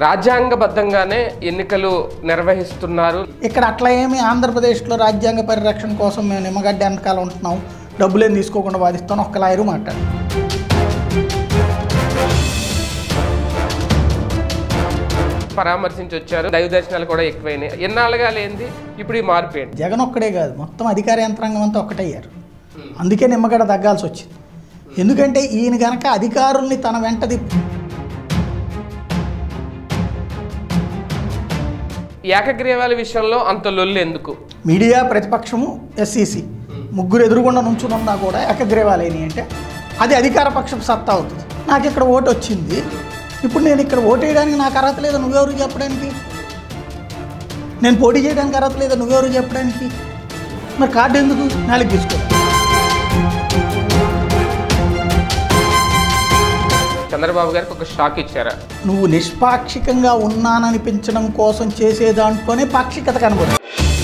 రాజ్యాంగబద్ధంగానే ఎన్నికలు నిర్వహిస్తున్నారు ఇక్కడ అట్లా ఏమి ఆంధ్రప్రదేశ్లో రాజ్యాంగ పరిరక్షణ కోసం మేము నిమ్మగడ్డ వెనకాల ఉంటున్నాం డబ్బులేం తీసుకోకుండా వాదిస్తాను ఒక్క లాయరు మాట్లాడు పరామర్శించి వచ్చారు దైవ దర్శనాలు కూడా ఎక్కువైనాయి ఎన్నాళ్ళుగా లేనిది ఇప్పుడు ఈ మార్పు ఏంటి జగన్ ఒక్కడే కాదు మొత్తం అధికార యంత్రాంగం అంతా ఒక్కటయ్యారు అందుకే నిమ్మగడ్డ తగ్గాల్సి వచ్చింది ఎందుకంటే ఈయన గనక అధికారుల్ని తన వెంటది ఏకగ్రీవాల విషయంలో అంత లొల్లు ఎందుకు మీడియా ప్రతిపక్షము ఎస్సీసీ ముగ్గురు ఎదురుగుండా నుంచుని ఉన్నా కూడా ఏకగ్రీవాలేని అంటే అది అధికార పక్షం సత్తా అవుతుంది నాకు ఇక్కడ ఓటు వచ్చింది ఇప్పుడు నేను ఇక్కడ ఓటు వేయడానికి నాకు అర్హత లేదా నువ్వెవరు చెప్పడానికి నేను పోటీ చేయడానికి అర్హత లేదా నువ్వెవరు చెప్పడానికి మరి కార్డు ఎందుకు నాలుగు తీసుకో చంద్రబాబు గారికి ఒక షాక్ ఇచ్చారా నువ్వు నిష్పాక్షికంగా ఉన్నాననిపించడం కోసం చేసే దాంట్లోనే పాక్షికత కనబడుతుంది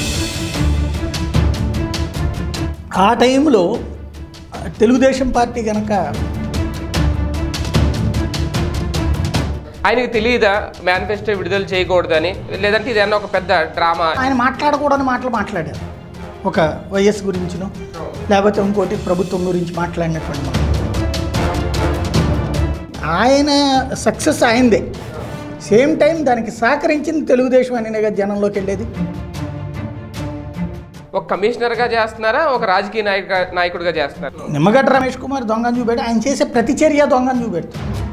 ఆ టైంలో తెలుగుదేశం పార్టీ కనుక ఆయనకి తెలియదా మేనిఫెస్టో విడుదల చేయకూడదని లేదంటే ఇదన్నా ఒక పెద్ద డ్రామా ఆయన మాట్లాడకూడని మాటలు మాట్లాడారు ఒక వైఎస్ గురించినో లేకపోతే ఇంకోటి ప్రభుత్వం గురించి మాట్లాడినటువంటి మాట ఆయన సక్సెస్ అయిందే సేమ్ టైం దానికి సహకరించింది తెలుగుదేశం అనే కదా జనంలోకి వెళ్ళేది ఒక కమిషనర్గా చేస్తున్నారా ఒక రాజకీయ నాయక నాయకుడిగా చేస్తున్నారు నిమ్మగడ్డ రమేష్ కుమార్ దొంగను చూపెట్టి ఆయన చేసే ప్రతి చర్య దొంగను చూపెడుతుంది